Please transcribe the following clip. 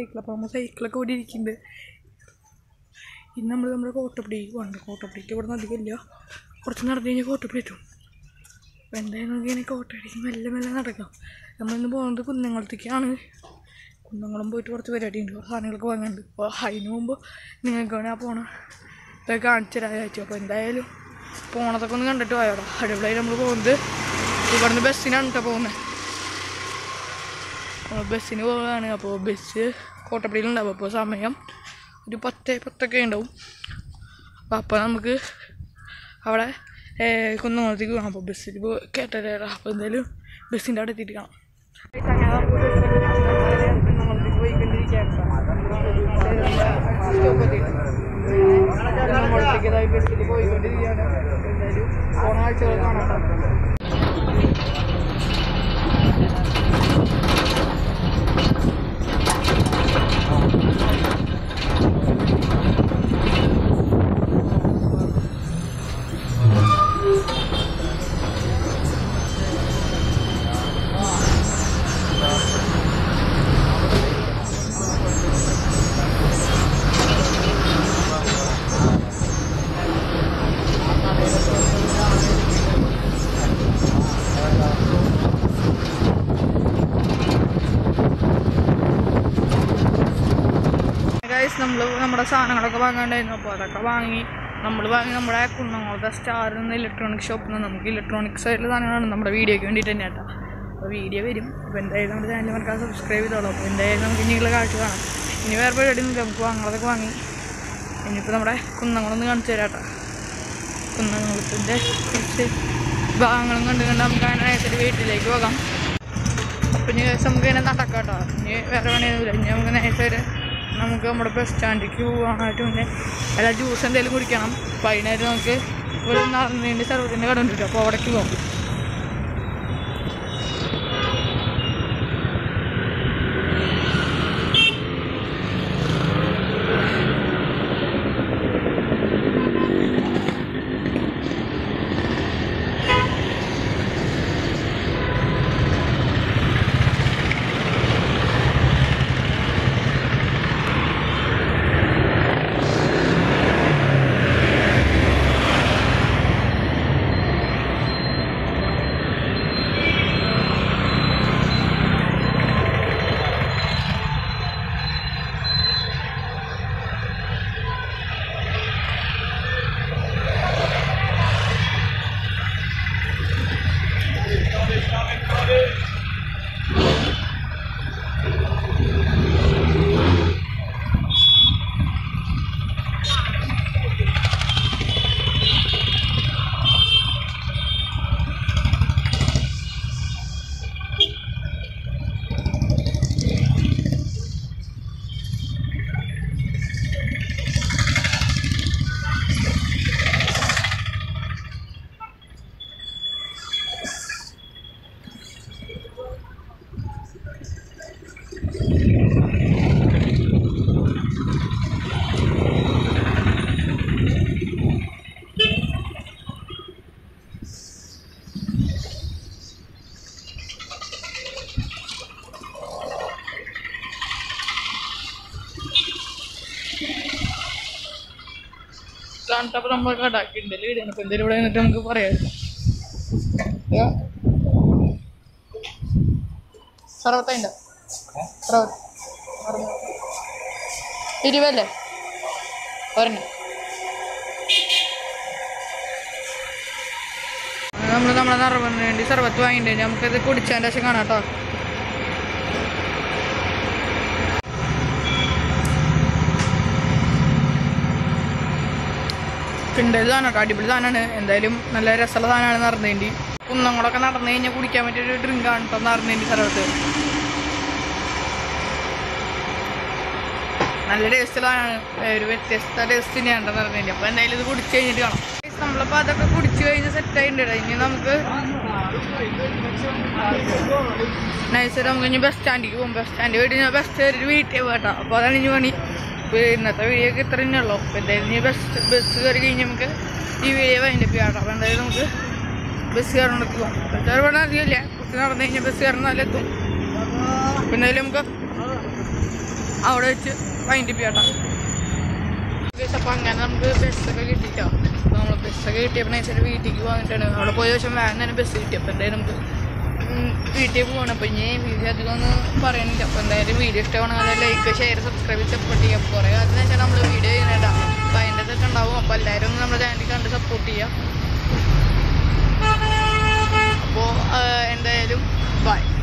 cycle അപ്പോൾ നമ്മൾ സൈക്കിളൊക്കെ ഇവിടെ ഇരിക്കുന്നുണ്ട് ഇന്ന് നമ്മൾ നമ്മുടെ കോട്ടപ്പടിക്ക് പോകണ്ട കോട്ടപ്പടിക്ക് ഇവിടെ നിന്ന് അധികം ഇല്ല കുറച്ച് നടന്നു കഴിഞ്ഞാൽ കോട്ടപ്പടി എത്തും അപ്പോൾ എന്തായാലും നമുക്ക് ഇങ്ങനെ കോട്ടപ്പടിക്ക് മെല്ലെ മെല്ലെ നടക്കാം നമ്മളിന്ന് പോകുന്നത് കുന്നംകുളത്തേക്കാണ് കുന്നംകുളം പോയിട്ട് കുറച്ച് പരിപാടി ഉണ്ട് കുറച്ച് സാധനങ്ങളൊക്കെ വാങ്ങാനുണ്ട് അപ്പോൾ അതിന് മുമ്പ് നിങ്ങൾക്ക് വേണേൽ ആ പോണ ഇതൊക്കെ കാണിച്ചു തരാൻ വിചാരിച്ചു അപ്പോൾ എന്തായാലും പോണതൊക്കെ ഒന്ന് കണ്ടിട്ട് പോയോടാ അടിപൊളിയായി നമ്മൾ പോകുന്നത് ഇവിടുന്ന് ബസ്സിനാണ് കേട്ടോ പോകുന്നത് അപ്പോൾ ബസ്സിന് പോവുകയാണ് അപ്പോൾ ബസ് കോട്ടപ്പടിയിലുണ്ടാവും അപ്പോൾ സമയം ഒരു പത്ത് പത്തൊക്കെ ഉണ്ടാവും അപ്പോൾ അപ്പോൾ നമുക്ക് അവിടെ ഏഹ്, കുന്നംകുളത്തേക്ക് പോകാം അപ്പോൾ ബസ്സിൽ പോ കേട്ടേരാ അപ്പോൾ എന്തായാലും ബസ്സിൻ്റെ അവിടെ എത്തിയിട്ട് കാണാം കുന്നംകുളത്തേക്ക് പോയിക്കൊണ്ടിരിക്കുകയാണ് കുന്നംകുളത്തേക്ക് ഇതായി ബസ്സിൽ പോയിക്കൊണ്ടിരിക്കുകയാണ് എന്തായാലും പോണ ആഴ്ചകൾ കാണാം ഗൈസ് നമ്മൾ നമ്മുടെ സാധനങ്ങളൊക്കെ വാങ്ങാണ്ടായിരുന്നു അപ്പോൾ അതൊക്കെ വാങ്ങി നമ്മൾ വാങ്ങി നമ്മുടെ കുന്നംകുളത്തെ സ്റ്റാർ എന്ന ഇലക്ട്രോണിക് ഷോപ്പിൽ നിന്ന് നമുക്ക് ഇലക്ട്രോണിക്സ് ആയിട്ടുള്ള സാധനങ്ങളാണ് നമ്മുടെ വീഡിയോയ്ക്ക് വേണ്ടിയിട്ട് തന്നെ കേട്ടോ അപ്പോൾ വീഡിയോ വരും അപ്പോൾ എന്തായാലും നമ്മുടെ ചാനൽ മറക്കാൻ സബ്സ്ക്രൈബ് ചെയ്തോളൂ അപ്പോൾ എന്തായാലും നമുക്ക് ഇനിയുള്ള കാഴ്ച കാണാം ഇനി വേറെ പരിപാടി നിൽക്കാം നമുക്ക് വാങ്ങാതൊക്കെ വാങ്ങി ഇനിയിപ്പോൾ നമ്മുടെ കുന്നംകുളം കാണിച്ചു തരാം കേട്ടോ കുന്നംകുളത്തിൻ്റെ കുറച്ച് ഭാഗങ്ങളും കണ്ട് കണ്ട് നമുക്ക് അതിനായിട്ടൊരു വീട്ടിലേക്ക് പോകാം അപ്പം ഇനി ദിവസം നമുക്ക് ഇങ്ങനെ നടക്കാം കേട്ടോ ഇനി വേറെ പണിയൊന്നുമില്ല ഇനി നമുക്ക് നേരത്തെ ഒരു നമുക്ക് നമ്മുടെ ബസ് സ്റ്റാൻഡിലേക്ക് പോകാനായിട്ട് മുന്നേ അല്ല ജ്യൂസ് എന്തെങ്കിലും കുടിക്കണം അപ്പം അതിനായിട്ട് നമുക്ക് ഒരു നടന്നതിൻ്റെ സർവത്തിൻ്റെ കട ഉണ്ട് അപ്പോൾ അവിടേക്ക് പോകും കണ്ടപ്പോൾ നമ്മൾ കടാക്കിണ്ട് വീടാണ് അപ്പോൾ എന്തായാലും ഇവിടെ നിന്നിട്ട് നമുക്ക് പറയാം സർവത്തൈണ്ട ഇരുപല്ലേ ഒരെണ്ണം നമ്മൾ നമ്മളെ നിറവിന് വേണ്ടി സർവത്ത് വാങ്ങിയിട്ട് നമുക്കിത് കുടിച്ചതിൻ്റെ ശേഷം കാണാം കേട്ടോ കിണ്ടൽ സാധനം കേട്ടോ അടിപൊളി സാധനമാണ് എന്തായാലും നല്ല രസമുള്ള സാധനമാണ് നടന്നേണ്ടി കുന്നങ്ങളൊക്കെ നടന്നു കഴിഞ്ഞാൽ കുടിക്കാൻ പറ്റിയൊരു ഡ്രിങ്കാണ് കേട്ടോ നടന്നേണ്ടി സർവത്ത് നല്ല ടേസ്റ്റ് സാധനമാണ് ഒരു വ്യത്യസ്ത ടേസ്റ്റ് തന്നെയാണ് കേട്ടോ നടന്നേണ്ടി അപ്പോൾ എന്തായാലും ഇത് കുടിച്ച് കഴിഞ്ഞിട്ട് കാണാം Guys, നമ്മളിപ്പോൾ അതൊക്കെ കുടിച്ച് കഴിഞ്ഞ് സെറ്റ് ആയിട്ടുണ്ട് ഇനി നമുക്ക് നൈസായിട്ട് നമുക്ക് ഇനി ബസ് സ്റ്റാൻഡിലേക്ക് പോകും ബസ് സ്റ്റാൻഡ് പോയിട്ട് ഞാൻ ബസ് കയറി വീട്ടിൽ പോകട്ടോ അപ്പോൾ അതാണ് ഇനി പണി ഇപ്പോൾ ഇന്നത്തെ വീഡിയോ ഒക്കെ ഇത്ര തന്നെ ഉള്ളൂ അപ്പോൾ എന്തായാലും ഇനി ബസ് ബസ് കയറി കഴിഞ്ഞ് നമുക്ക് ഈ വീഡിയോ വൈൻഡ് അപ്പ് ചെയ്യാം അപ്പോൾ എന്തായാലും നമുക്ക് ബസ് കയറണക്ക് പോകാം ബസ് ഇവിടെ അധികമില്ല കുറച്ച് നടന്നു കഴിഞ്ഞാൽ ബസ് കയറുന്നാലും എത്തും അപ്പോൾ എന്തായാലും നമുക്ക് അവിടെ വെച്ച് വൈൻഡ് ചെയ്യാട്ടാ അപ്പം അങ്ങനെ നമുക്ക് ബസ്സൊക്കെ കിട്ടിയിട്ടോ അപ്പോൾ നമ്മൾ ബസ്സൊക്കെ കിട്ടിയപ്പോൾ നൈസായിട്ട് വീട്ടിലേക്ക് വന്നിട്ടാണ് അവിടെ പോയ ശേഷം വേഗം തന്നെ ബസ് കിട്ടി അപ്പോൾ എന്തായാലും നമുക്ക് ഉം, വീട്ടിൽ പോകണം അപ്പോൾ ഇനി വീഡിയോ അധികം ഒന്നും പറയണില്ല അപ്പോൾ എന്തായാലും വീഡിയോ ഇഷ്ടമാണെങ്കിൽ ലൈക്ക് ഷെയർ സബ്സ്ക്രൈബ് സപ്പോർട്ട് ചെയ്യുക കുറേ കാലത്തിന് വെച്ചാൽ നമ്മൾ വീഡിയോ ചെയ്യുന്നുണ്ടാ അപ്പോൾ അതിൻ്റെ ഇതൊക്കെ ഉണ്ടാവും അപ്പോൾ എല്ലാവരും ഒന്ന് നമ്മുടെ ചാനൽ കണ്ട് സപ്പോർട്ട് ചെയ്യുക അപ്പോൾ എന്തായാലും ബൈ